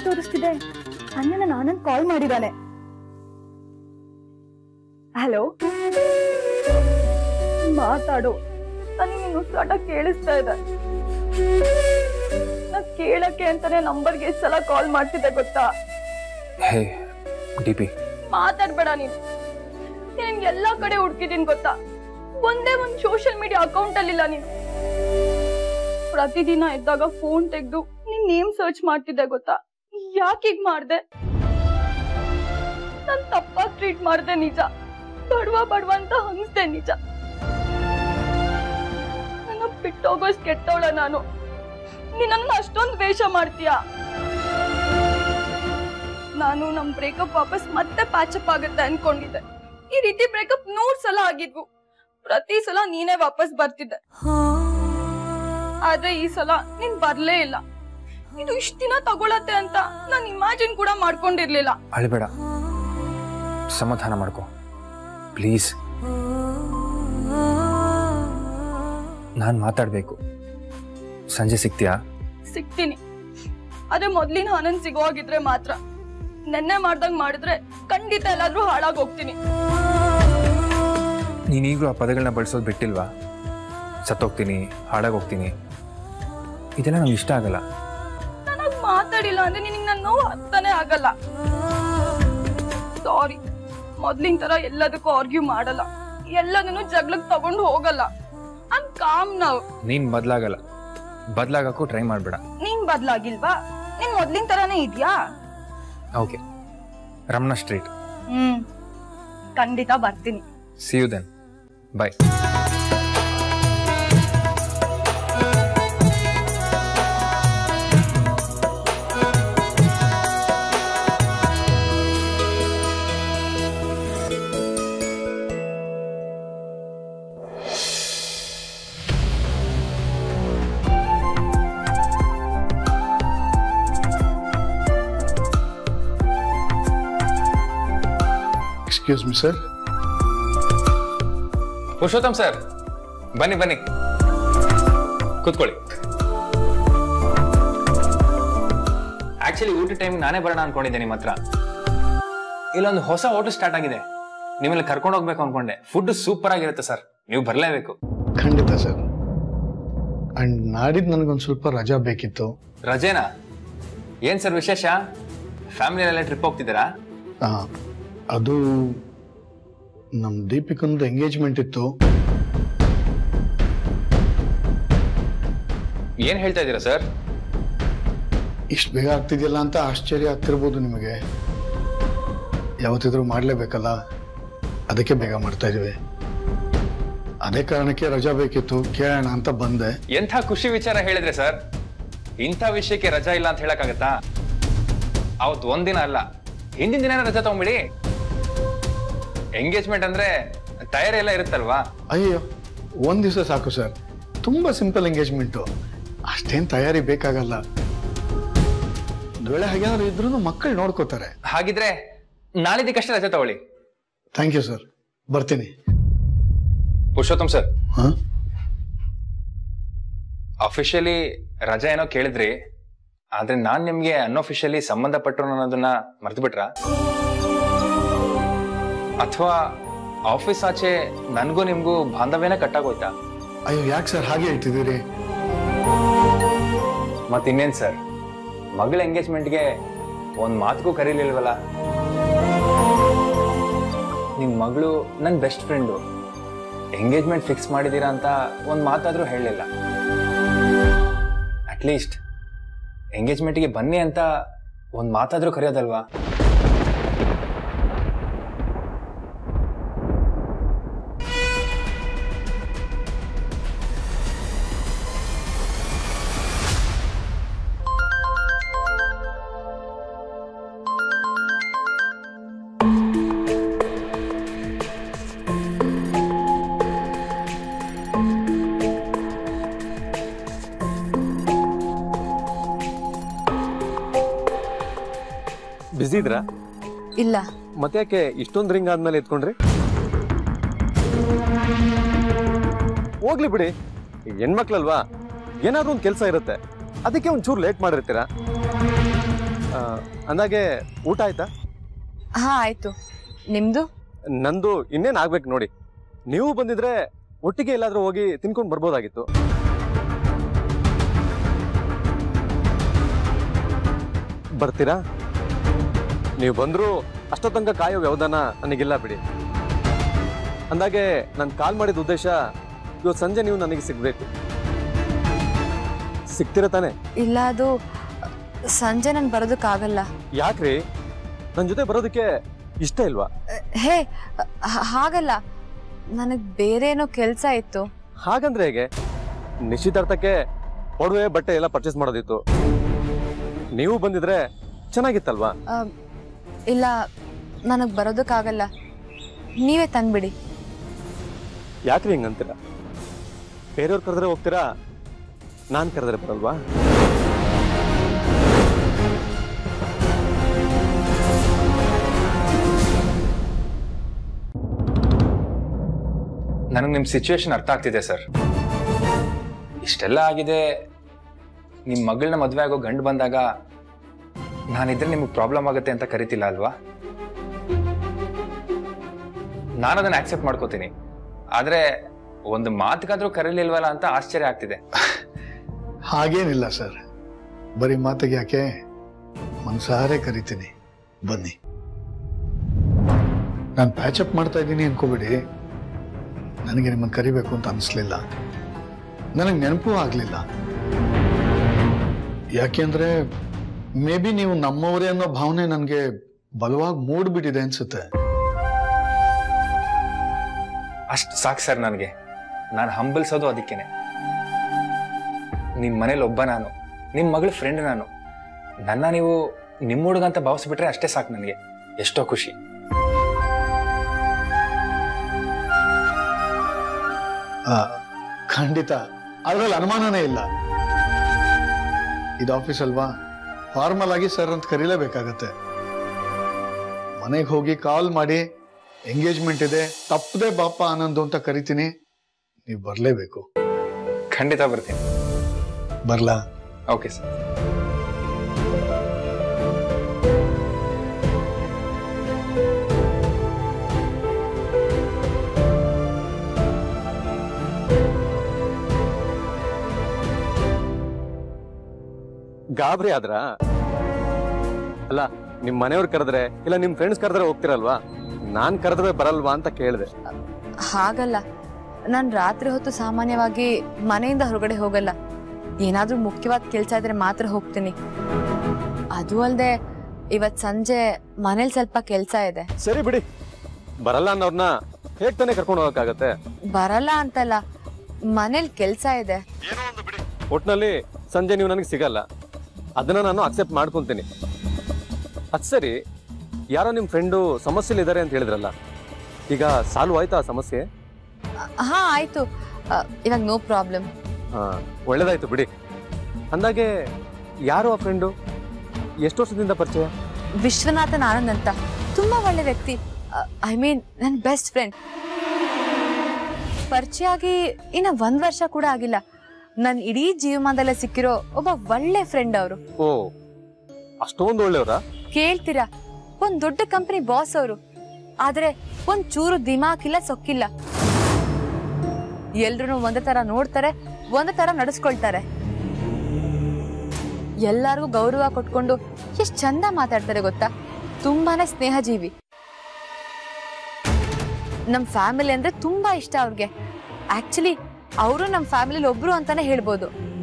ತೋರಿಸ್ತಿದೆ ಅಣ್ಣ ನನ್ನ ಆನಂದ್ ಕಾಲ್ ಮಾಡಿದಾನೆ ಹಲೋ ಮಾತಾಡು ನನಗೆ ನೀನು ಉಸಿರಾಟ ಕೇಳಿಸ್ತಾ ಇದೆ ನಾ ಕೇಳಕ್ಕೆ ಅಂತಾನೆ ನಂಬರ್ಗೆ ಎಷ್ಟು ಸಲ ಕಾಲ್ ಮಾಡ್ತಿದ್ದೆ ಗೊತ್ತಾ ಹೇ ಡಿ ಪಿ ಮಾತಾಡ್ಬೇಡ ನೀನು ನಿನ್ಗೆ ಎಲ್ಲಾ ಕಡೆ ಹುಡ್ಕಿದೀನಿ ಗೊತ್ತಾ ಒಂದೇ ಒಂದ್ ಸೋಷಿಯಲ್ ಮೀಡಿಯಾ ಅಕೌಂಟ್ ಅಲ್ಲಿಲ್ಲ ನೀನು ಪ್ರತಿದಿನ ಎದ್ದಾಗ ಫೋನ್ ತೆಗ್ದು ನಿನ್ ನೇಮ್ ಸರ್ಚ್ ಮಾಡ್ತಿದ್ದೆ ಗೊತ್ತಾ ಯಾಕೆ ಹೀಗ್ ಮಾಡ್ದೆ ನಾನ್ ತಪ್ಪಾಗಿ ಟ್ರೀಟ್ ಮಾಡ್ದೆ ನಿಜ ಬಡವ ಬಡವ ಅಂತ ಹಂಗ್ಸ್ದೆ ನಿಜ ನನ್ನ ಬಿಟ್ಟೋಗೋಷ್ಟು ಕೆಟ್ಟವಳ ನಾನು ನೀನನ್ನ ಅಷ್ಟೊಂದು ವೇಷ ಮಾಡ್ತೀಯಾ ನಾನು ನಮ್ ಬ್ರೇಕಪ್ ವಾಪಸ್ ಮತ್ತೆ ಪ್ಯಾಚಪ್ ಆಗುತ್ತೆ ಅನ್ಕೊಂಡಿದ್ದೆ ಈ ರೀತಿ ಬ್ರೇಕಪ್ ನೂರ್ ಸಲ ಆಗಿದ್ವು ಪ್ರತಿ ಸಲ ನೀನೇ ವಾಪಸ್ ಬರ್ತಿದ್ದೆ ಆದ್ರೆ ಈ ಸಲ ನೀನ್ ಬರ್ಲೇ ಇಲ್ಲ ಇದು ಇಷ್ಟ ದಿನ ತಗೊಳತ್ತೆ ಅಂತ ನಾನ್ ಇಮ್ಯಾಜಿನ್ ಕೂಡ ಮಾಡ್ಕೊಂಡಿರ್ಲಿಲ್ಲ ಅಳಬೇಡ ಸಮಾಧಾನ ಮಾಡ್ಕೊ ಪ್ಲೀಸ್ ನಾನು ಮಾತಾಡಬೇಕು ಸಂಜೆ ಸಿಗ್ತೀಯಾ ಸಿಗ್ತೀನಿ ಆದ್ರೆ ಮೊದ್ಲಿನ ಆನಂದ್ ಸಿಗೋ ಹಾಗಿದ್ರೆ ಮಾತ್ರ ನೆನ್ನೆ ಮಾಡ್ದಂಗ್ ಮಾಡಿದ್ರೆ ಖಂಡಿತ ಎಲ್ಲಾದ್ರೂ ಹಾಳಾಗ್ ಹೋಗ್ತೀನಿ ನೀನೀಗಲೂ ಆ ಪದಗಳನ್ನ ಬಳಸೋದು ಬಿಟ್ಟಿಲ್ವಾ ಸತ್ತೋಗ್ತೀನಿ ಹಾಳಾಗೋಗ್ತೀನಿ ಇದೆಲ್ಲ ನಂಗೆ ಇಷ್ಟ ಆಗಲ್ಲ ನನಗ್ ಮಾತಾಡಿಲ್ಲ ಅಂದ್ರೆ ನಿನಗ್ ನನ್ನ ನೋವು ಅರ್ಥನೇ ಆಗಲ್ಲ ಸಾರಿ ಮೊದ್ಲಿನ ತರ ಎಲ್ಲದಕ್ಕೂ ಆರ್ಗ್ಯೂ ಮಾಡಲ್ಲ ಎಲ್ಲದನ್ನು ಜಗಳಕ್ ತಗೊಂಡು ಹೋಗಲ್ಲ ಐ ಕಾಮ್ ನಾವು ನೀನು ಬದಲಾಗಲ್ಲ ಬದಲಾಗಕ್ಕೂ ಟ್ರೈ ಮಾಡಬೇಡ ನೀನ್ ಬದ್ಲಾಗಿಲ್ವಾ ನೀನ್ ಮೊದ್ಲಿನ ತರಾನೇ ಇದ್ಯಾ ಓಕೆ ರಮಣ ಸ್ಟ್ರೀಟ್ ಹ್ಮ್ ಖಂಡಿತ ಬರ್ತೀನಿ see you then bye excuse me sir Purushottam sir ಬನ್ನಿ ಬನ್ನಿ ಕೂತ್ಕೊಳ್ಳಿ ಆಕ್ಚುಲಿ ಊಟ ಟೈಮ್ ನಾನೇ ಬರೋಣ ಅನ್ಕೊಂಡಿದ್ದೆ ನಿಮ್ಮ ಹತ್ರ ಇಲ್ಲೊಂದು ಹೊಸ ಹೋಟೆಲ್ ಸ್ಟಾರ್ಟ್ ಆಗಿದೆ ನಿಮ್ಮಲ್ಲಿ ಕರ್ಕೊಂಡು ಹೋಗ್ಬೇಕು ಅನ್ಕೊಂಡೆ ಫುಡ್ ಸೂಪರ್ ಆಗಿರುತ್ತೆ ಸರ್ ನೀವು ಬರಲೇಬೇಕು ಖಂಡಿತ ಸರ್ ಅಂಡ್ ನಾಡಿದ್ದು ನನಗೊಂದು ಸ್ವಲ್ಪ ರಜಾ ಬೇಕಿತ್ತು ರಜೇನಾ ಏನ್ ಸರ್ ವಿಶೇಷ ಫ್ಯಾಮಿಲಿಯಲ್ಲ ಟ್ರಿಪ್ ಹೋಗ್ತಿದ್ದೀರಾ ಆ, ಅದು ನಮ್ಮ ದೀಪಿಕಂದು ಎಂಗೇಜ್ಮೆಂಟ್ ಇತ್ತು ಏನ್ ಹೇಳ್ತಾ ಇದ್ದೀರಾ ಸರ್ ಇಷ್ಟು ಬೇಗ ಆಗ್ತಿದೆಯಲ್ಲ ಅಂತ ಆಶ್ಚರ್ಯ ಆಗ್ತಿರ್ಬೋದು ನಿಮಗೆ ಯಾವತ್ತಿದ್ರೂ ಮಾಡಲೇಬೇಕಲ್ಲ ಅದಕ್ಕೆ ಬೇಗ ಮಾಡ್ತಾ ಇದೀವಿ ಅದೇ ಕಾರಣಕ್ಕೆ ರಜಾ ಬೇಕಿತ್ತು ಕೇಳೋಣ ಅಂತ ಬಂದೆ ಎಂಥ ಖುಷಿ ವಿಚಾರ ಹೇಳಿದ್ರೆ ಸರ್ ಇಂಥ ವಿಷಯಕ್ಕೆ ರಜಾ ಇಲ್ಲ ಅಂತ ಹೇಳಕ್ಕಾಗತ್ತಾ ಅವತ್ತು ಒಂದಿನ ಅಲ್ಲ ಹಿಂದಿನ ದಿನ ರಜಾ ತಗೊಂಬಿಡಿ ಎಂಗೇಜ್ಮೆಂಟ್ ಅಂದ್ರೆ ತಯಾರಿ ಎಲ್ಲ ಇರುತ್ತಲ್ವಾ ಅಯ್ಯೋ ಒಂದು ದಿವಸ ಸಾಕು ಸರ್ ತುಂಬ ಸಿಂಪಲ್ ಎಂಗೇಜ್ಮೆಂಟು ಅಷ್ಟೇನು ತಯಾರಿ ಬೇಕಾಗಲ್ಲ ಒಂದು ವೇಳೆ ಹಾಗೇನಾದ್ರು ಇದ್ರೂ ಮಕ್ಕಳು ನೋಡ್ಕೋತಾರೆ ಹಾಗಿದ್ರೆ ನಾಳಿದ್ದಕ್ಕಷ್ಟೇ ರಜೆ ತಗೊಳ್ಳಿ ಥ್ಯಾಂಕ್ ಯು ಸರ್ ಬರ್ತೀನಿ ಪುರುಷೋತ್ತಮ್ ಸರ್ ಹಾಂ ಅಫಿಷಿಯಲಿ ರಜಾ ಏನೋ ಕೇಳಿದ್ರಿ ಆದ್ರೆ ನಾನ್ ನಿಮ್ಗೆ ಅನ್ಅಫಿಷಿಯಲಿ ಸಂಬಂಧಪಟ್ಟರು ಅನ್ನೋದನ್ನ ಮರ್ತು ಬಿಟ್ರ ಅಥವಾ ಆಫೀಸ್ ಆಚೆ ನನ್ಗೂ ನಿಮ್ಗೂ ಬಾಂಧವ್ಯನೇ ಕಟ್ಟಾಗೋಯ್ತಾ ಅಯ್ಯೋ ಯಾಕೆ ಸರ್ ಹಾಗೆ ಹೇಳ್ತಿದ್ದೀರಿ ಮತ್ತಿನ್ನೇನ್ ಸರ್ ಮಗಳ ಎಂಗೇಜ್ಮೆಂಟ್ಗೆ ಒಂದ್ ಮಾತಿಗೂ ಕರೀಲಿಲ್ವಲ್ಲ ನಿಮ್ ಮಗಳು ನನ್ ಬೆಸ್ಟ್ ಫ್ರೆಂಡು ಎಂಗೇಜ್ಮೆಂಟ್ ಫಿಕ್ಸ್ ಮಾಡಿದೀರಾ ಅಂತ ಒಂದ್ ಮಾತಾದ್ರೂ ಹೇಳಲಿಲ್ಲ ಅಟ್ಲೀಸ್ಟ್ ಎಂಗೇಜ್ಮೆಂಟ್ಗೆ ಬನ್ನಿ ಅಂತ ಒಂದ್ ಮಾತಾದ್ರೂ ಕರೆಯೋದಲ್ವಾ ಬಿಸಿ ಇದ್ರಾ ಇಲ್ಲ ಮತ್ತೆ ಯಾಕೆ ಇಷ್ಟೊಂದು ರಿಂಗ್ ಆದ್ಮೇಲೆ ಎತ್ಕೊಂಡ್ರಿ ಹೋಗ್ಲಿ ಬಿಡಿ ಈಗ ಹೆಣ್ಮಕ್ಳಲ್ವಾ ಏನಾದ್ರೂ ಒಂದು ಕೆಲಸ ಇರುತ್ತೆ ಅದಕ್ಕೆ ಒಂಚೂರು ಲೇಟ್ ಮಾಡಿರ್ತೀರಾ ಆ, ಅಂದಾಗೆ ಊಟ ಆಯ್ತಾ ಹಾ ಆಯ್ತು ನಿಮ್ದು ನಂದು ಇನ್ನೇನ್ ಆಗ್ಬೇಕು ನೋಡಿ ನೀವು ಬಂದಿದ್ರೆ ಒಟ್ಟಿಗೆ ಎಲ್ಲಾದ್ರೂ ಹೋಗಿ ತಿನ್ಕೊಂಡು ಬರ್ಬೋದಾಗಿತ್ತು ಬರ್ತೀರಾ ನೀವು ಬಂದ್ರು ಅಷ್ಟೋ ತನಕ ಕಾಯೋ ವ್ಯವಧಾನ ನನಗಿಲ್ಲ ಬಿಡಿ ಅಂದಾಗೆ ನಾನು ಕಾಲ್ ಮಾಡಿದ ಉದ್ದೇಶ ಇವತ್ತು ಸಂಜೆ ನೀವು ನನಗೆ ಸಿಗ್ಬೇಕು ಸಿಗ್ತೀರ ತಾನೆ ಇಲ್ಲ ಅದು ಸಂಜೆ ನನ್ ಬರೋದಕ್ಕಾಗಲ್ಲ ಯಾಕ್ರಿ ನನ್ನ ಜೊತೆ ಬರೋದಕ್ಕೆ ಇಷ್ಟ ಇಲ್ವಾ ಹೇ ಹ- ಹಾಗಲ್ಲ ನನಗ್ ಬೇರೆ ಏನೋ ಕೆಲ್ಸ ಇತ್ತು ಹಾಗಂದ್ರೆ ಹೇಗೆ ನಿಶ್ಚಿತಾರ್ಥಕ್ಕೆ ಒಡವೆ ಬಟ್ಟೆ ಎಲ್ಲ ಪರ್ಚೇಸ್ ಮಾಡೋದಿತ್ತು ನೀವು ಬಂದಿದ್ರೆ ಚೆನ್ನಾಗಿತ್ತಲ್ವಾ ಆ, ಇಲ್ಲ ನನಗ್ ಬರೋದಕ್ಕಾಗಲ್ಲ ನೀವೇ ತಂದ್ಬಿಡಿ ಯಾಕ್ರಿ ಹಿಂಗಂತೀರ ಬೇರೆಯವ್ರು ಕರೆದ್ರೆ ಹೋಗ್ತೀರಾ ನಾನ್ ಕರೆದ್ರೆ ಬರಲ್ವಾ ನನಗೆ ನಿಮ್ಮ ಸಿಚುವೇಶನ್ ಅರ್ಥ ಆಗ್ತಿದೆ ಸರ್ ಇಷ್ಟೆಲ್ಲ ಆಗಿದೆ ನಿಮ್ಮ ಮಗಳನ್ನ ಮದುವೆ ಆಗೋ ಗಂಡು ಬಂದಾಗ ನಾನಿದ್ರೆ ನಿಮಗೆ ಪ್ರಾಬ್ಲಮ್ ಆಗುತ್ತೆ ಅಂತ ಕರಿತಿಲ್ಲ ಅಲ್ವಾ ನಾನು ಅದನ್ನ ಆಕ್ಸೆಪ್ಟ್ ಮಾಡ್ಕೋತೀನಿ ಆದ್ರೆ ಒಂದು ಮಾತುಗಾದ್ರೂ ಕರೀಲಿಲ್ವಲ್ಲ ಅಂತ ಆಶ್ಚರ್ಯ ಆಗ್ತಿದೆ ಹಾಗೇನಿಲ್ಲ ಸರ್ ಬರೀ ಮಾತಿಗೆ ಯಾಕೆ ಮನ್ಸಾರೆ ಕರಿತೀನಿ ಬನ್ನಿ ನಾನು ಪ್ಯಾಚಪ್ ಮಾಡ್ತಾ ಇದ್ದೀನಿ ಅನ್ಕೋಬೇಡಿ ನನಗೆ ನಿಮ್ಮನ್ನು ಕರಿಬೇಕು ಅಂತ ಅನಿಸ್ಲಿಲ್ಲ ನನಗೆ ನೆನಪು ಆಗಲಿಲ್ಲ ಯಾಕೆಂದ್ರೆ ಮೇ ಬಿ ನೀವು ನಮ್ಮವರೇ ಅನ್ನೋ ಭಾವನೆ ನನಗೆ ಬಲವಾಗಿ ಮೂಡ್ಬಿಟ್ಟಿದೆ ಅನ್ಸುತ್ತೆ ಅಷ್ಟು ಸಾಕು ಸರ್ ನನಗೆ ನಾನು ಹಂಬಲ್ಸೋದು ಅದಕ್ಕೇನೆ ನಿಮ್ಮ ಮನೇಲಿ ಒಬ್ಬ ನಾನು ನಿಮ್ಮ ಮಗಳ ಫ್ರೆಂಡ್ ನಾನು ನನ್ನ ನೀವು ನಿಮ್ಮ ಹುಡುಗ ಅಂತ ಭಾವಿಸ್ಬಿಟ್ರೆ ಅಷ್ಟೇ ಸಾಕು ನನಗೆ ಎಷ್ಟೋ ಖುಷಿ ಆ, ಖಂಡಿತ ಅದ್ರಲ್ಲಿ ಅನುಮಾನನೇ ಇಲ್ಲ ಇದು ಆಫೀಸ್ ಅಲ್ವಾ ಫಾರ್ಮಲ್ ಆಗಿ ಸರ್ ಅಂತ ಕರೀಲೇಬೇಕಾಗತ್ತೆ ಮನೆಗೆ ಹೋಗಿ ಕಾಲ್ ಮಾಡಿ ಎಂಗೇಜ್ಮೆಂಟ್ ಇದೆ ತಪ್ಪದೆ ಬಾಪ ಆನಂದು ಅಂತ ಕರಿತೀನಿ ನೀವು ಬರಲೇಬೇಕು ಖಂಡಿತ ಬರ್ತೀನಿ ಬರ್ಲಾ ಓಕೆ ಸರ್ ಗಾಬರಿ ಆದ್ರ ಅಲ್ಲ ನಿಮ್ ಮನೆಯವ್ರು ಕರೆದ್ರೆ ಇಲ್ಲ ನಿಮ್ ಫ್ರೆಂಡ್ಸ್ ಕರೆದ್ರೆ ಹೋಗ್ತಿರಲ್ವಾ ನಾನ್ ಕರೆದ್ರೆ ಬರಲ್ವಾ ಅಂತ ಕೇಳಿದೆ ಹಾಗಲ್ಲ ನಾನ್ ರಾತ್ರಿ ಹೊತ್ತು ಸಾಮಾನ್ಯವಾಗಿ ಮನೆಯಿಂದ ಹೊರಗಡೆ ಹೋಗಲ್ಲ ಏನಾದ್ರೂ ಮುಖ್ಯವಾದ ಕೆಲ್ಸ ಇದ್ರೆ ಮಾತ್ರ ಹೋಗ್ತೀನಿ ಅದು ಅಲ್ದೆ ಇವತ್ ಸಂಜೆ ಮನೇಲಿ ಸ್ವಲ್ಪ ಕೆಲ್ಸ ಇದೆ ಸರಿ ಬಿಡಿ ಬರಲ್ಲ ಅನ್ನೋರ್ನ ಹೇಗ್ ತಾನೇ ಕರ್ಕೊಂಡು ಹೋಗಕ್ಕಾಗತ್ತೆ ಬರಲ್ಲ ಅಂತಲ್ಲ ಮನೇಲಿ ಕೆಲ್ಸ ಇದೆ ಒಟ್ನಲ್ಲಿ ಸಂಜೆ ನೀವು ನನಗೆ ಸಿಗಲ್ಲ ಅದನ್ನ ನಾನು ಅಕ್ಸೆಪ್ಟ್ ಮಾಡ್ಕೊಂತೀನಿ ಅದ್ ಸರಿ ಯಾರೋ ನಿಮ್ ಫ್ರೆಂಡು ಸಮಸ್ಯೆಲಿದ್ದಾರೆ ಅಂತ ಹೇಳಿದ್ರಲ್ಲ ಈಗ ಸಾಲ್ವ್ ಆಯ್ತಾ ಆ ಸಮಸ್ಯೆ ಹಾ ಆಯ್ತು ಆ, ಇವಾಗ ನೋ ಪ್ರಾಬ್ಲಮ್ ಹಾ ಒಳ್ಳೇದಾಯ್ತು ಬಿಡಿ ಅಂದಾಗೆ ಯಾರು ಆ ಫ್ರೆಂಡು ಎಷ್ಟು ವರ್ಷದಿಂದ ಪರಿಚಯ ವಿಶ್ವನಾಥನ್ ಆನಂದ್ ಅಂತ ತುಂಬಾ ಒಳ್ಳೆ ವ್ಯಕ್ತಿ ಐ ಮೀನ್ ನನ್ನ ಬೆಸ್ಟ್ ಫ್ರೆಂಡ್ ಪರಿಚಯ ಆಗಿ ಇನ್ನ ಒಂದ್ ವರ್ಷ ಕೂಡ ಆಗಿಲ್ಲ ನನ್ ಇಡೀ ಜೀವಮಾನದಲ್ಲೇ ಸಿಕ್ಕಿರೋ ಒಬ್ಬ ಒಳ್ಳೆ ಫ್ರೆಂಡ್ ಅವರು ಓ ಅಷ್ಟೊಂದು ಒಳ್ಳೆಯವರಾ ಕೇಳ್ತೀರಾ ಒಂದ್ ದೊಡ್ಡ ಕಂಪನಿ ಬಾಸ್ ಅವರು ಆದ್ರೆ ಒಂದ್ ಚೂರು ದಿಮಾಕ್ ಇಲ್ಲ ಸೊಕ್ಕಿಲ್ಲ ಎಲ್ರು ಒಂದೇ ತರ ನೋಡ್ತಾರೆ ಒಂದೇ ತರ ನಡೆಸ್ಕೊಳ್ತಾರೆ ಎಲ್ಲಾರ್ಗೂ ಗೌರವ ಕೊಟ್ಕೊಂಡು ಎಷ್ಟ್ ಚಂದ ಮಾತಾಡ್ತಾರೆ ಗೊತ್ತಾ ತುಂಬಾನೇ ಸ್ನೇಹಜೀವಿ ನಮ್ ಫ್ಯಾಮಿಲಿ ಅಂದ್ರೆ ತುಂಬಾ ಇಷ್ಟ ಅವ್ರಿಗೆ ಆಕ್ಚುಲಿ ಅವರು ನಮ್ ಫ್ಯಾಮಿಲಿ ಒಬ್ರು ಅಂತಾನೆ ಹೇಳ್ಬೋದು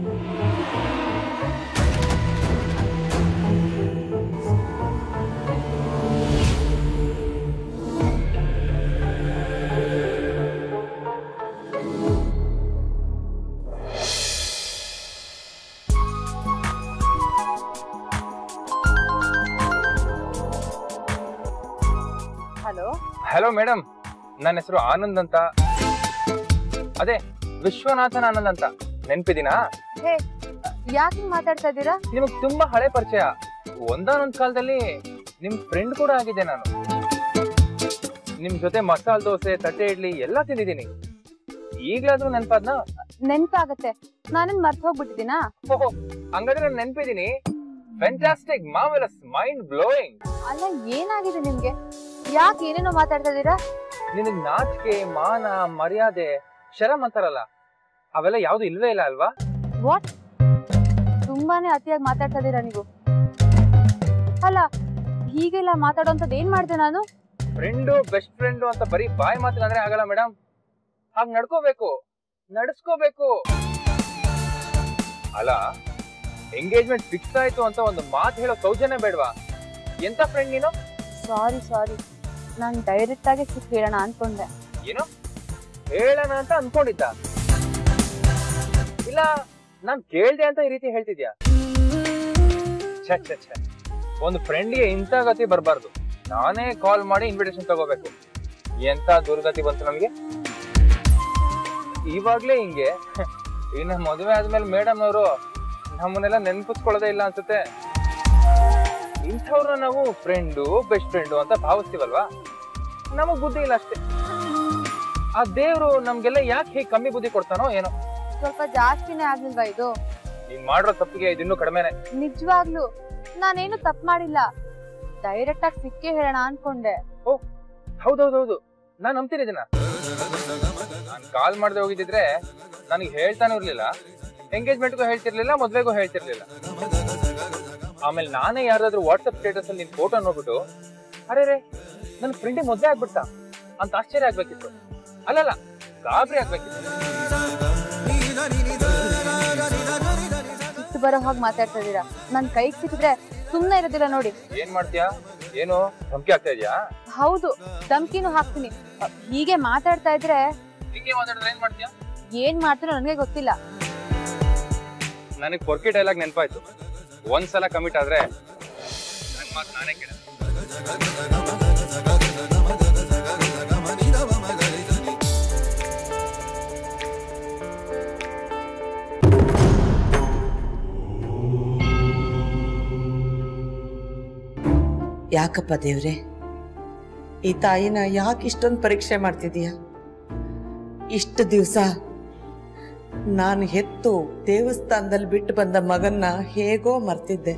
ಹಲೋ ಹಲೋ ಮೇಡಮ್ ನನ್ನ ಹೆಸರು ಆನಂದ್ ಅಂತ ಅದೇ ವಿಶ್ವನಾಥನ್ ಆನಂದ್ ಅಂತ ನೆನ್ಪಿದಿನಾ ಹೇ ಯಾಕೆ ಮಾತಾಡ್ತಾ ಇದ್ದೀರಾ ನಿಮಗ್ ತುಂಬಾ ಹಳೆ ಪರಿಚಯ ಒಂದಾನೊಂದ್ ಕಾಲದಲ್ಲಿ ನಿಮ್ ಫ್ರೆಂಡ್ ಕೂಡ ಆಗಿದೆ ನಾನು ನಿಮ್ ಜೊತೆ ಮಸಾಲ್ ದೋಸೆ ತಟ್ಟೆ ಇಡ್ಲಿ ಎಲ್ಲಾ ತಿಂದಿದ್ದೀನಿ ಈಗ್ಲಾದ್ರೂ ನೆನ್ಪಾದ್ನಾ ನೆನ್ಪಾಗತ್ತೆ ನಾನೇನ್ ಮರ್ತ್ ಹೋಗ್ಬಿಟ್ಟಿದ್ದೀನಾ ಓಹೋ ಹಂಗಾದ್ರೆ ನಾನು ನೆನ್ಪಿದೀನಿ ಫ್ಯಾಂಟಾಸ್ಟಿಕ್ ಮಾರ್ವೆಲಸ್ ಮೈಂಡ್ ಬ್ಲೋಯಿಂಗ್ ಅಲ್ಲ ಏನಾಗಿದೆ ನಿಮ್ಗೆ ಯಾಕೆ ಏನೇನೋ ಮಾತಾಡ್ತಾ ಇದೀರಾ ನಿನಗ್ ನಾಚಿಕೆ ಮಾನ ಮರ್ಯಾದೆ ಶರಮ್ ಅಂತಾರಲ್ಲ ಅವೆಲ್ಲ ಯಾವ್ದು ಇಲ್ವೇ ಇಲ್ಲ ಅಲ್ವಾ ವಾಟ್ ತುಂಬಾನೇ ಅತಿಯಾಗಿ ಮಾತಾಡ್ತಾ ಇದೀರಾ ನೀವು ಅಲ್ಲ ಹೀಗೆಲ್ಲ ಮಾತಾಡೋಂಥದ್ದು ಏನ್ ಮಾಡ್ದೆ ನಾನು ಫ್ರೆಂಡು ಬೆಸ್ಟ್ ಫ್ರೆಂಡು ಅಂತ ಬರೀ ಬಾಯ್ ಮಾತಂದ್ರೆ ಆಗಲ್ಲ ಮೇಡಮ್ ಹಾಗ್ ನಡ್ಕೋಬೇಕು ನಡ್ಸ್ಕೋಬೇಕು ಅಲ್ಲ ಎಂಗೇಜ್ಮೆಂಟ್ ಫಿಕ್ಸ್ ಆಯ್ತು ಅಂತ ಒಂದು ಮಾತು ಹೇಳೋ ಸೌಜನ್ಯ ಬೇಡವಾ ಎಂತ ಫ್ರೆಂಡ್ ನೀನು ಸಾರಿ ಸಾರಿ ನಾನು ಡೈರೆಕ್ಟ್ ಆಗಿ ಸಿಕ್ ಹೇಳೋಣ ಅನ್ಕೊಂಡೆ ಏನು ಹೇಳೋಣ ಅಂತ ಅನ್ಕೊಂಡಿದ್ದ ಇಲ್ಲ ನಾನ್ ಕೇಳ್ದೆ ಅಂತ ಈ ರೀತಿ ಹೇಳ್ತಿದ್ಯಾ ಛೆ ಛೆ ಛೆ ಒಂದು ಫ್ರೆಂಡ್ಗೆ ಇಂಥ ಗತಿ ಬರಬಾರ್ದು ನಾನೇ ಕಾಲ್ ಮಾಡಿ ಇನ್ವಿಟೇಷನ್ ತಗೋಬೇಕು ಎಂತ ದುರ್ಗತಿ ಬಂತು ನಮ್ಗೆ ಇವಾಗ್ಲೇ ಹಿಂಗೆ ಇನ್ನು ಮದುವೆ ಆದ್ಮೇಲೆ ಮೇಡಮ್ ಅವರು ನಮ್ಮನ್ನೆಲ್ಲ ನೆನ್ಪಿಸ್ಕೊಳ್ಳೋದೇ ಇಲ್ಲ ಅನ್ಸುತ್ತೆ ಇಂಥವ್ರನ್ನ ನಾವು ಫ್ರೆಂಡು ಬೆಸ್ಟ್ ಫ್ರೆಂಡು ಅಂತ ಭಾವಿಸ್ತೀವಲ್ವಾ ನಮಗ್ ಬುದ್ಧಿ ಇಲ್ಲ ಅಷ್ಟೇ ಆ ದೇವ್ರು ನಮ್ಗೆಲ್ಲ ಯಾಕೆ ಹೀಗೆ ಕಮ್ಮಿ ಬುದ್ಧಿ ಕೊಡ್ತಾನೋ ಏನೋ ಸ್ವಲ್ಪ ಜಾಸ್ತಿನೇ ಆಗ್ಲಿಲ್ವಾ ಇದು ನೀನ್ ಮಾಡಿರೋ ತಪ್ಪಿಗೆ ಇದಿನ್ನೂ ಕಡಿಮೆನೆ ನಿಜವಾಗ್ಲು ನಾನೇನು ತಪ್ಪು ಮಾಡಿಲ್ಲ ಡೈರೆಕ್ಟ್ ಆಗಿ ಸಿಕ್ಕೇ ಹೇಳೋಣ ಅನ್ಕೊಂಡೆ ಹೌದೌದೌದು ನಾನ್ ನಂಬ್ತೀನಿ ಇದನ್ನ ನಾನ್ ಕಾಲ್ ಮಾಡದೆ ಹೋಗಿದ್ದಿದ್ರೆ ನನಗೆ ಹೇಳ್ತಾನೆ ಇರ್ಲಿಲ್ಲ ಎಂಗೇಜ್ಮೆಂಟ್ಗೂ ಹೇಳ್ತಿರ್ಲಿಲ್ಲ ಮದ್ವೆಗೂ ಹೇಳ್ತಿರ್ಲಿಲ್ಲ ಆಮೇಲೆ ನಾನೇ ಯಾರಾದ್ರೂ ವಾಟ್ಸ್ಆಪ್ ಸ್ಟೇಟಸ್ ಅಲ್ಲಿ ನಿನ್ ಫೋಟೋ ನೋಡ್ಬಿಟ್ಟು ಅರೆ ರೇ ನನ್ನ ಫ್ರೆಂಡಿಗೆ ಮದ್ವೆ ಆಗ್ಬಿಡ್ತಾ ಅಂತ ಆಶ್ಚರ್ಯ ಆಗ್ಬೇಕಿತ್ತು ಅಲ್ಲಲ್ಲ ಗಾಬರಿ ಆಗ್ಬೇಕಿತ್ತು ಸಿಟ್ಟು ಬರೋ ಹಾಗೆ ಮಾತಾಡ್ತಾ ಇದೀರಾ ನನ್ ಕೈಗೆ ಸಿಕ್ಕಿದ್ರೆ ಸುಮ್ನೆ ಇರೋದಿಲ್ಲ ನೋಡಿ ಏನ್ ಮಾಡ್ತೀಯಾ ಏನು ಧಮಕಿ ಆಗ್ತಾ ಇದೆಯಾ ಹೌದು ಧಮ್ಕಿನೂ ಹಾಕ್ತೀನಿ ಅ, ಹೀಗೆ ಮಾತಾಡ್ತಾ ಇದ್ರೆ ಹಿಂಗೆ ಮಾತಾಡಿದ್ರೆ ಏನ್ ಮಾಡ್ತೀಯಾ ಏನ್ ಮಾಡ್ತೀನೋ ನನಗೆ ಗೊತ್ತಿಲ್ಲ ನನಗೆ ಪೊರ್ಕಿ ಡೈಲಾಗ್ ನೆನಪಾಯ್ತು ಒಂದ್ಸಲ ಕಮಿಟ್ ಆದ್ರೆ ನನ್ ಮಾತು ನಾನೇ ಕೇಳ ಯಾಕಪ್ಪ ದೇವ್ರೆ ಈ ತಾಯಿನ ಯಾಕೆ ಇಷ್ಟೊಂದು ಪರೀಕ್ಷೆ ಮಾಡ್ತಿದೀಯ ಇಷ್ಟು ದಿವಸ ನಾನು ಹೆತ್ತು ದೇವಸ್ಥಾನದಲ್ಲಿ ಬಿಟ್ಟು ಬಂದ ಮಗನ್ನ ಹೇಗೋ ಮರ್ತಿದ್ದೆ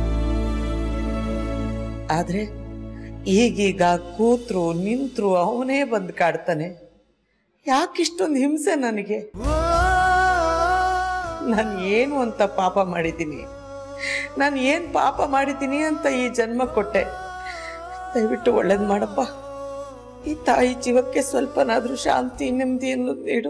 ಆದ್ರೆ ಈಗೀಗ ಕೂತ್ರು ನಿಂತ್ರು ಅವನೇ ಬಂದು ಕಾಡ್ತಾನೆ ಯಾಕಿಷ್ಟೊಂದು ಹಿಂಸೆ ನನಗೆ ನಾನು ಏನು ಅಂತ ಪಾಪ ಮಾಡಿದ್ದೀನಿ ನಾನು ಏನು ಪಾಪ ಮಾಡಿದ್ದೀನಿ ಅಂತ ಈ ಜನ್ಮ ಕೊಟ್ಟೆ ದಯವಿಟ್ಟು ಒಳ್ಳೇದು ಮಾಡಪ್ಪ ಈ ತಾಯಿ ಜೀವಕ್ಕೆ ಸ್ವಲ್ಪನಾದ್ರೂ ಶಾಂತಿ ನೆಮ್ಮದಿ ಅನ್ನೋದು ನೀಡು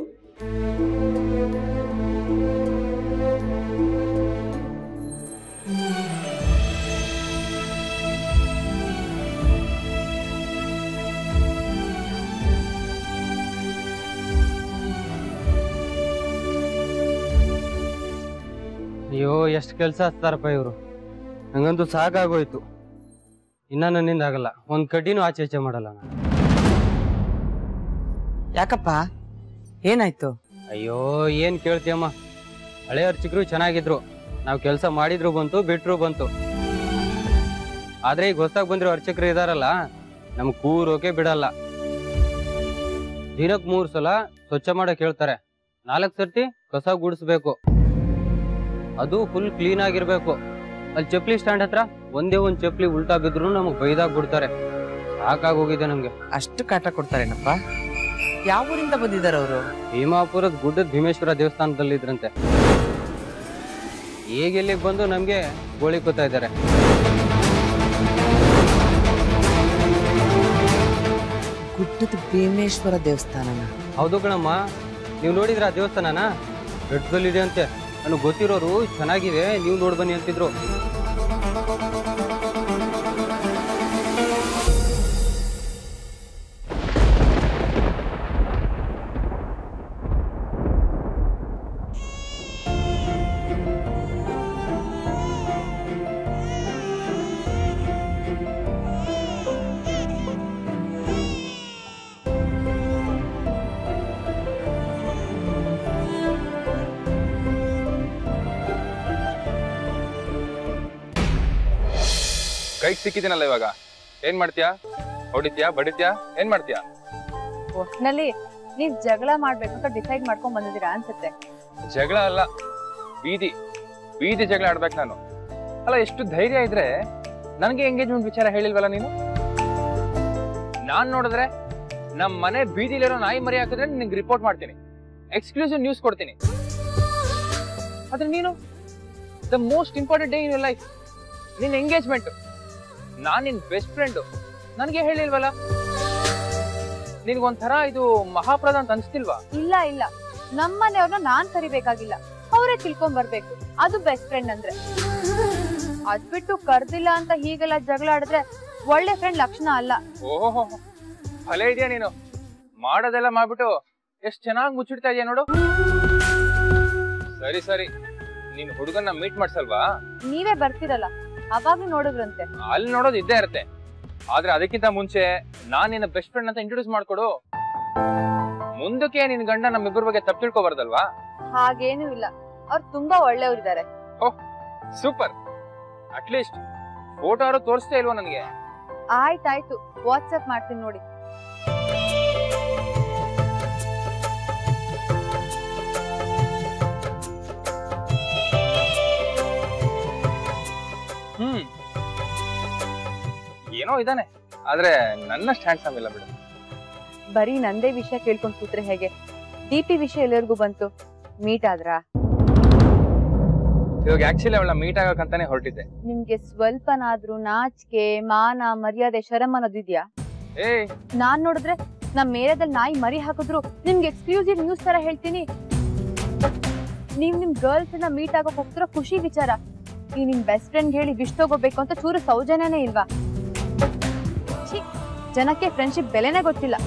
ಅಯ್ಯೋ ಎಷ್ಟು ಕೆಲಸ ಹಚ್ತಾರಪ್ಪ ಇವರು ನಂಗಂತೂ ಸಾಕಾಗೋಯ್ತು ಇನ್ನ ನನ್ನಿಂದ ಆಗಲ್ಲ ಒಂದ್ ಕಡ್ಡಿನೂ ಆಚೆ ಈಚೆ ಮಾಡಲ್ಲ ನಾನು ಯಾಕಪ್ಪ ಏನಾಯ್ತು ಅಯ್ಯೋ ಏನ್ ಕೇಳ್ತೀಯಮ್ಮ ಹಳೆ ಅರ್ಚಕರು ಚೆನ್ನಾಗಿದ್ರು ನಾವು ಕೆಲಸ ಮಾಡಿದ್ರು ಬಂತು ಬಿಟ್ರು ಬಂತು ಆದ್ರೆ ಈಗ ಹೊಸ್ದಾಗ್ ಬಂದಿರೋ ಅರ್ಚಕರು ಇದಾರಲ್ಲ ನಮ್ ಕೂರೋಕೆ ಬಿಡಲ್ಲ ದಿನಕ್ ಮೂರ್ ಸಲ ಸ್ವಚ್ಛ ಮಾಡಕ್ ಹೇಳ್ತಾರೆ ನಾಲ್ಕ್ ಸರ್ತಿ ಕಸ ಗುಡಿಸ್ಬೇಕು ಅದು ಫುಲ್ ಕ್ಲೀನ್ ಆಗಿರ್ಬೇಕು ಅಲ್ಲಿ ಚಪ್ಲಿ ಸ್ಟ್ಯಾಂಡ್ ಹತ್ರ ಒಂದೇ ಒಂದ್ ಚಪ್ಲಿ ಉಲ್ಟಾ ಬಿದ್ರು ನಮಗ್ ಬೈದಾಗ್ ಬಿಡ್ತಾರೆ ಸಾಕಾಗೋಗಿದೆ ನಮ್ಗೆ ಅಷ್ಟು ಕಾಟ ಕೊಡ್ತಾರೇನಪ್ಪ ಯಾವ ಊರಿಂದ ಬಂದಿದ್ದಾರೆ ಅವರು ಭೀಮಾಪುರದ ಗುಡ್ಡದ ಭೀಮೇಶ್ವರ ದೇವಸ್ಥಾನದಲ್ಲಿದ್ರಂತೆ ಈಗ ಇಲ್ಲಿಗೆ ಬಂದು ನಮ್ಗೆ ಗೋಳಿ ಕೂತಾ ಇದ್ದಾರೆ ಗುಡ್ಡದ ಭೀಮೇಶ್ವರ ದೇವಸ್ಥಾನನ ಹೌದು ಕಣಮ್ಮ ನೀವು ನೋಡಿದ್ರ ಆ ದೇವಸ್ಥಾನನ ಬೆಟ್ಟದಲ್ಲಿದೆ ಅಂತೆ ನನಗೆ ಗೊತ್ತಿರೋರು ಚೆನ್ನಾಗಿದೆ ನೀವು ನೋಡ್ ಬನ್ನಿ ಅಂತಿದ್ರು ಕೈಗೆ ಸಿಕ್ಕಿದ್ದೀನಲ್ಲ ಇವಾಗ ಏನ್ ಮಾಡ್ತೀಯಾ ಹೊಡಿತ್ಯಾ ಬಡಿತ್ಯಾ ಏನ್ ಮಾಡ್ತೀಯಾ ಒಟ್ನಲ್ಲಿ ನೀವ್ ಜಗಳ ಮಾಡ್ಬೇಕಂತ ಡಿಸೈಡ್ ಮಾಡ್ಕೊಂಡ್ ಬಂದಿದ್ದೀರಾ ಅನ್ಸುತ್ತೆ ಜಗಳ ಅಲ್ಲ ಬೀದಿ ಬೀದಿ ಜಗಳ ಆಡ್ಬೇಕು ನಾನು ಅಲ್ಲ ಎಷ್ಟು ಧೈರ್ಯ ಇದ್ರೆ ನನಗೆ ಎಂಗೇಜ್ಮೆಂಟ್ ವಿಚಾರ ಹೇಳಿಲ್ವಲ್ಲ ನೀನು ನಾನ್ ನೋಡಿದ್ರೆ ನಮ್ಮ ಮನೆ ಬೀದಿಲಿರೋ ನಾಯಿ ಮರಿ ಹಾಕಿದ್ರೆ ನಿನ್ಗೆ ರಿಪೋರ್ಟ್ ಮಾಡ್ತೀನಿ ಎಕ್ಸ್ಕ್ಲೂಸಿವ್ ನ್ಯೂಸ್ ಕೊಡ್ತೀನಿ ಆದ್ರೆ ನೀನು the most important day in life ನಿನ್ ಎಂಗೇಜ್ಮೆಂಟ್ ನಾನ್ ನಿನ್ ಬೆಸ್ಟ್ ಫ್ರೆಂಡ್ ನನಗೆ ಹೇಳಿಲ್ವಲ್ಲ ನಿನ್ಗೊಂಥರ ಇದು ಮಹಾಪ್ರದ ಅಂತ ಅನ್ಸ್ತಿಲ್ವಾ ಇಲ್ಲ ಇಲ್ಲ ನಮ್ಮನೆಯವ್ರನ್ನ ನಾನ್ ಕರಿಬೇಕಾಗಿಲ್ಲ ಅವರೇ ತಿಳ್ಕೊಂಡ್ ಬರ್ಬೇಕು ಅದು ಬೆಸ್ಟ್ ಫ್ರೆಂಡ್ ಅಂದ್ರೆ ಅದ್ಬಿಟ್ಟು ಕರ್ದಿಲ್ಲ ಅಂತ ಹೀಗೆಲ್ಲ ಜಗಳ ಆಡಿದ್ರೆ ಒಳ್ಳೆ ಫ್ರೆಂಡ್ ಲಕ್ಷಣ ಅಲ್ಲ ಓಹೋ ಭಲೆ ಇದೆಯಾ ನೀನು ಮಾಡೋದೆಲ್ಲ ಮಾಡ್ಬಿಟ್ಟು ಎಷ್ಟ್ ಚೆನ್ನಾಗಿ ಮುಚ್ಚಿಡ್ತಾ ಇದೆಯಾ ನೋಡು ಸರಿ ಸರಿ ನೀನ್ ಹುಡುಗನ್ನ ಮೀಟ್ ಮಾಡ್ಸಲ್ವಾ ನೀವೇ ಬರ್ತಿರಲ್ಲ ಅವಾಗ್ಲೂ ನೋಡಿದ್ರಂತೆ ಅಲ್ಲಿ ನೋಡೋದು ಇದ್ದೇ ಇರುತ್ತೆ ಆದ್ರೆ ಅದಕ್ಕಿಂತ ಮುಂಚೆ ನಾನ್ ನಿನ್ನ ಬೆಸ್ಟ್ ಫ್ರೆಂಡ್ ಅಂತ ಇಂಟ್ರೊಡ್ಯೂಸ್ ಮಾಡ್ಕೊಡು ಮುಂದಕ್ಕೆ ನಿನ್ ಗಂಡ ನಮ್ಮಿಬ್ಬರ ಬಗ್ಗೆ ತಪ್ಪು ತಿಳ್ಕೊಬಾರ್ದಲ್ವಾ ಹಾಗೇನೂ ಇಲ್ಲ ಅವ್ರು ತುಂಬಾ ಒಳ್ಳೆಯವ್ರಿದ್ದಾರೆ ಸೂಪರ್ ಅಟ್ಲೀಸ್ಟ್ ಫೋಟೋ ಆದ್ರೂ ತೋರಿಸ್ತಾ ಇಲ್ವಾ ನನಗೆ ಆಯ್ತಾಯ್ತು ವಾಟ್ಸಪ್ ಮಾಡ್ತೀನಿ ನೋಡಿ ಹ್ಮ್ ಏನೋ ಇದಾನೆ ಆದ್ರೆ ನನ್ನಷ್ಟು ಹ್ಯಾಂಡ್ಸಮ್ ಇಲ್ಲ ಬಿಡು ಬರೀ ನಂದೇ ವಿಷಯ ಕೇಳ್ಕೊಂಡ್ ಕೂತ್ರೆ ಹೇಗೆ ದೀಪಿ ವಿಷಯ ಎಲ್ಲರಿಗೂ ಬಂತು ಮೀಟ್ ಆದ್ರಾ ಇವಾಗ ಆಕ್ಚುಲಿ ಅವಳ ಮೀಟ್ ಆಗಕ್ಕಂತಾನೆ ಹೊರಟಿದ್ದೆ ನಿಮ್ಗೆ ಸ್ವಲ್ಪನಾದ್ರೂ ನಾಚಿಕೆ ಮಾನ ಮರ್ಯಾದೆ ಶರಮ್ ಅನ್ನೋದಿದ್ಯಾ ಏಯ್ ನಾನ್ ನೋಡಿದ್ರೆ ನಮ್ ಮೇರದಲ್ಲಿ ನಾಯಿ ಮರಿ ಹಾಕಿದ್ರು ನಿಮ್ಗೆ ಎಕ್ಸ್ಕ್ಲೂಸಿವ್ ನ್ಯೂಸ್ ತರ ಹೇಳ್ತೀನಿ ನೀವ್ ನಿಮ್ ಗರ್ಲ್ ಫ್ರೆಂಡ್ ಮೀಟ್ ಆಗಕ್ ಹೋಗ್ತಿರೋ ಖುಷಿ ವಿಚಾರ ಈ ನಿಮ್ ಬೆಸ್ಟ್ ಫ್ರೆಂಡ್ ಹೇಳಿ ವಿಶ್ ತಗೋಬೇಕು ಅಂತ ಚೂರು ಸೌಜನ್ಯನೇ ಇಲ್ವಾ ಛೀ, ಜನಕ್ಕೆ ಫ್ರೆಂಡ್ಶಿಪ್ ಬೆಲೆನೇ ಗೊತ್ತಿಲ್ಲ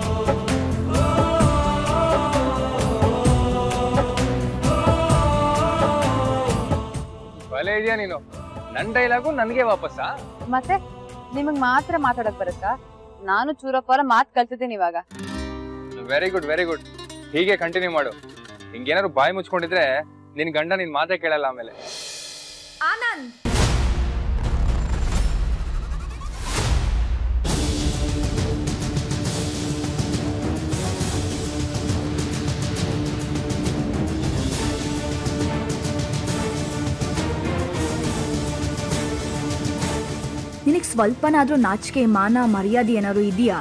ಭಲೆ ಇದೆಯಾ ನೀನು ನನ್ ಡೈಲಾಗು ನನ್ಗೆ ವಾಪಸ್ಸಾ ಮತ್ತೆ ನಿಮಗ್ ಮಾತ್ರ ಮಾತಾಡಕ್ ಬರುತ್ತಾ ನಾನು ಚೂರಪ್ಪರ ಮಾತ್ ಕಲ್ತಿದ್ದೀನಿ ಇವಾಗ ವೆರಿ ಗುಡ್ ವೆರಿ ಗುಡ್ ಹೀಗೆ ಕಂಟಿನ್ಯೂ ಮಾಡು ಹಿಂಗೇನಾದ್ರು ಬಾಯಿ ಮುಚ್ಕೊಂಡಿದ್ರೆ ನಿನ್ ಗಂಡ ನಿನ್ ಮಾತೇ ಕೇಳಲ್ಲ ಆಮೇಲೆ ಆನಂದ್ ನಿನಗೆ ಸ್ವಲ್ಪನಾದ್ರೂ ನಾಚಿಕೆ ಮಾನ ಮರ್ಯಾದೆ ಏನಾದ್ರು ಇದೆಯಾ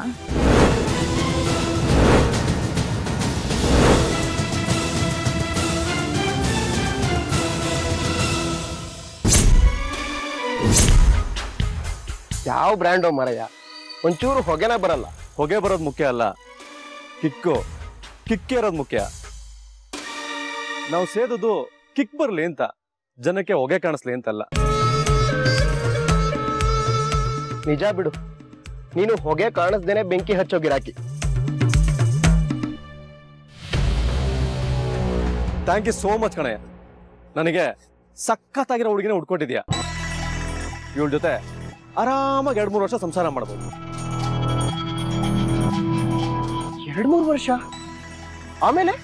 ಯಾವ ಬ್ರ್ಯಾಂಡೋ ಮರಯ್ಯ ಒಂಚೂರು ಹೊಗೆನ ಬರಲ್ಲ ಹೊಗೆ ಬರೋದು ಮುಖ್ಯ ಅಲ್ಲ ಕಿಕ್ಕು ಕಿಕ್ಕೆ ಇರೋದು ಮುಖ್ಯ ನಾವು ಸೇದೋದು ಕಿಕ್ ಬರ್ಲಿ ಅಂತ ಜನಕ್ಕೆ ಹೊಗೆ ಕಾಣಿಸ್ಲಿ ಅಂತಲ್ಲ ನಿಜ ಬಿಡು ನೀನು ಹೊಗೆ ಕಾಣಿಸ್ದೇನೆ ಬೆಂಕಿ ಹಚ್ಚೋ ಗಿರಾಕಿ ಥ್ಯಾಂಕ್ ಯು ಸೋ ಮಚ್ ಕಣಯ್ಯ ನನಗೆ ಸಖತ್ತಾಗಿರೋ ಹುಡುಗಿನ ಹುಡ್ಕೊಟ್ಟಿದ್ಯಾ ಇವಳ ಜೊತೆ ಆರಾಮಾಗಿ ಎರಡ್ ಮೂರು ವರ್ಷ ಸಂಸಾರ ಮಾಡ್ಬೋದು ಎರಡ್ ಮೂರು ವರ್ಷ ಆಮೇಲೆ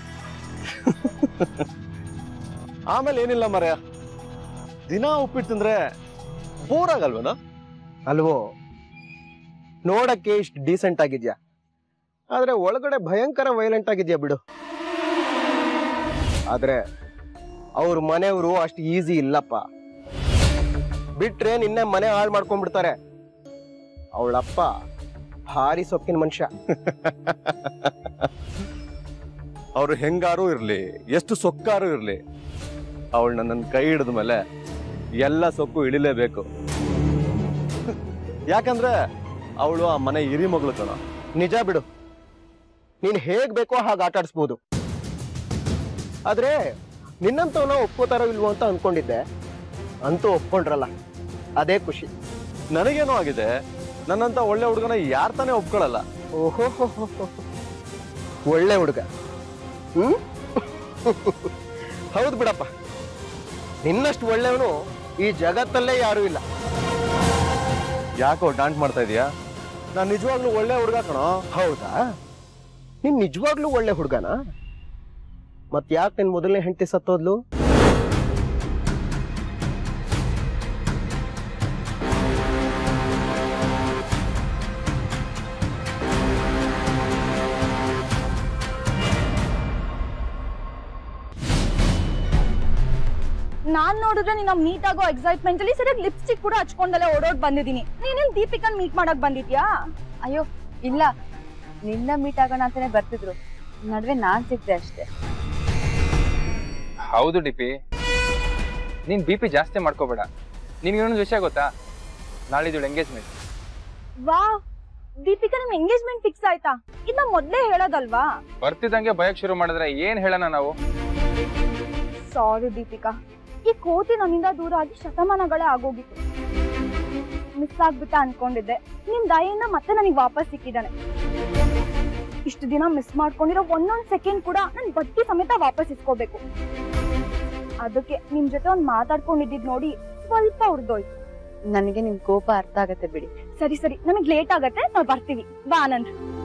ಆಮೇಲೆ ಏನಿಲ್ಲ ಮರ್ಯ ದಿನ ಉಪ್ಪಿಟ್ಟು ತಿಂದ್ರೆ ಬೋರ್ ಆಗಲ್ವನ ಅಲ್ವೋ ನೋಡಕ್ಕೆ ಇಷ್ಟು ಡೀಸೆಂಟ್ ಆಗಿದ್ಯಾ ಆದ್ರೆ ಒಳಗಡೆ ಭಯಂಕರ ವೈಲೆಂಟ್ ಆಗಿದ್ಯಾ ಬಿಡು ಆದ್ರೆ ಅವ್ರ ಮನೆಯವರು ಅಷ್ಟು ಈಸಿ ಇಲ್ಲಪ್ಪ ಬಿಟ್ರೆ ನಿನ್ನೆ ಮನೆ ಹಾಳು ಮಾಡ್ಕೊಂಡ್ಬಿಡ್ತಾರೆ ಅವಳಪ್ಪ ಭಾರಿ ಸೊಕ್ಕಿನ ಮನುಷ್ಯ ಅವ್ರು ಹೆಂಗಾರು ಇರ್ಲಿ ಎಷ್ಟು ಸೊಕ್ಕಾರು ಇರ್ಲಿ ಅವಳು ನನ್ನ ಕೈ ಹಿಡಿದ ಮೇಲೆ ಎಲ್ಲ ಸೊಕ್ಕು ಇಳಿಲೇಬೇಕು ಯಾಕಂದ್ರೆ ಅವಳು ಆ ಮನೆ ಹಿರಿ ಮಗಳು ಕಣ ನಿಜ ಬಿಡು ನೀನ್ ಹೇಗ್ ಬೇಕೋ ಹಾಗೆ ಆಟ ಆಡಿಸ್ಬೋದು ಆದ್ರೆ ನಿನ್ನಂತವನ್ನ ಒಪ್ಕೋತಾರೋ ಇಲ್ವೋ ಅಂತ ಅನ್ಕೊಂಡಿದ್ದೆ ಅಂತೂ ಒಪ್ಕೊಂಡ್ರಲ್ಲ ಅದೇ ಖುಷಿ ನನಗೇನೋ ಆಗಿದೆ ನನ್ನಂತ ಒಳ್ಳೆ ಹುಡುಗನ ಯಾರ್ ತಾನೇ ಒಪ್ಕೊಳ್ಳಲ್ಲ ಓಹೋ ಒಳ್ಳೆ ಹುಡುಗ ಹ್ಮ್ ಹೌದು ಬಿಡಪ್ಪ ನಿನ್ನಷ್ಟು ಒಳ್ಳೆಯವನು ಈ ಜಗತ್ತಲ್ಲೇ ಯಾರೂ ಇಲ್ಲ ಯಾಕೋ ಡಾಂಟ್ ಮಾಡ್ತಾ ಇದೀಯಾ ನಾನ್ ನಿಜವಾಗ್ಲೂ ಒಳ್ಳೆ ಹುಡುಗ ಕಣೋ ಹೌದಾ ನೀನ್ ನಿಜವಾಗ್ಲೂ ಒಳ್ಳೆ ಹುಡುಗನಾ ಮತ್ ಯಾಕೆ ನಿನ್ ಮೊದಲನೇ ಹೆಂಡತಿ ಸತ್ತೋದ್ಲು ನಾನ್ ನೋಡಿದ್ರೆ ನೀನ್ ಮೀಟ್ ಆಗೋ ಎಕ್ಸೈಟ್ಮೆಂಟ್ ಅಲ್ಲಿ ಸರಿಯಾಗಿ ಲಿಪ್ಸ್ಟಿಕ್ ಕೂಡ ಹಚ್ಕೊಂಡಲ್ಲೇ ಓಡೋಡ್ ಬಂದಿದ್ದೀನಿ ನೀನೇನ್ ದೀಪಿಕನ್ ಮೀಟ್ ಮಾಡಕ್ ಬಂದಿದ್ಯಾ ಅಯ್ಯೋ ಇಲ್ಲ ನಿನ್ನ ಮೀಟ್ ಆಗೋಣ ಅಂತಾನೆ ಬರ್ತಿದ್ರು ನಡುವೆ ನಾನ್ ಸಿಗ್ದೆ ಅಷ್ಟೇ ಹೌದು ಡಿಪಿ ನೀನ್ ಬಿ ಪಿ ಜಾಸ್ತಿ ಮಾಡ್ಕೋಬೇಡ ನಿನ್ಗೆ ಇನ್ನೊಂದು ವಿಷಯ ಗೊತ್ತಾ ನಾಳಿದ್ದು ಎಂಗೇಜ್ಮೆಂಟ್ ವಾ ದೀಪಿಕಾ ನಿಮ್ ಎಂಗೇಜ್ಮೆಂಟ್ ಫಿಕ್ಸ್ ಆಯ್ತಾ ಇದನ್ನ ಮೊದ್ಲೇ ಹೇಳೋದಲ್ವಾ ಬರ್ತಿದ್ದಂಗೆ ಭಯಕ್ ಶುರು ಮಾಡಿದ್ರೆ ಏನ್ ಹೇಳೋಣ ನಾವು ಸಾರಿ ದೀಪಿಕಾ ಈ ಕೋತಿ ನನ್ನಿಂದ ದೂರ ಆಗಿ ಶತಮಾನಗಳೇ ಆಗೋಗಿತ್ತು ಮಿಸ್ ಆಗ್ಬಿಟ್ಟ ಅನ್ಕೊಂಡಿದ್ದೆ ನಿಮ್ ದಯೆಯಿಂದ ಮತ್ತೆ ನನಗೆ ವಾಪಸ್ ಸಿಕ್ಕಿದ್ದಾನೆ ಇಷ್ಟು ದಿನ ಮಿಸ್ ಮಾಡ್ಕೊಂಡಿರೋ ಒಂದೊಂದ್ ಸೆಕೆಂಡ್ ಕೂಡ ನನ್ ಬಟ್ಟಿ ಸಮೇತ ವಾಪಸ್ ಇಸ್ಕೋಬೇಕು ಅದಕ್ಕೆ ನಿಮ್ ಜೊತೆ ಒಂದ್ ಮಾತಾಡ್ಕೊಂಡಿದ್ದಿದ್ ನೋಡಿ ಸ್ವಲ್ಪ ಉರ್ದೋಯ್ತು ನನಗೆ ನಿಮ್ ಕೋಪ ಅರ್ಥ ಆಗತ್ತೆ ಬಿಡಿ ಸರಿ ಸರಿ ನಮಗ್ ಲೇಟ್ ಆಗತ್ತೆ ನಾವ್ ಬರ್ತೀವಿ ಬಾ ಆನಂದ್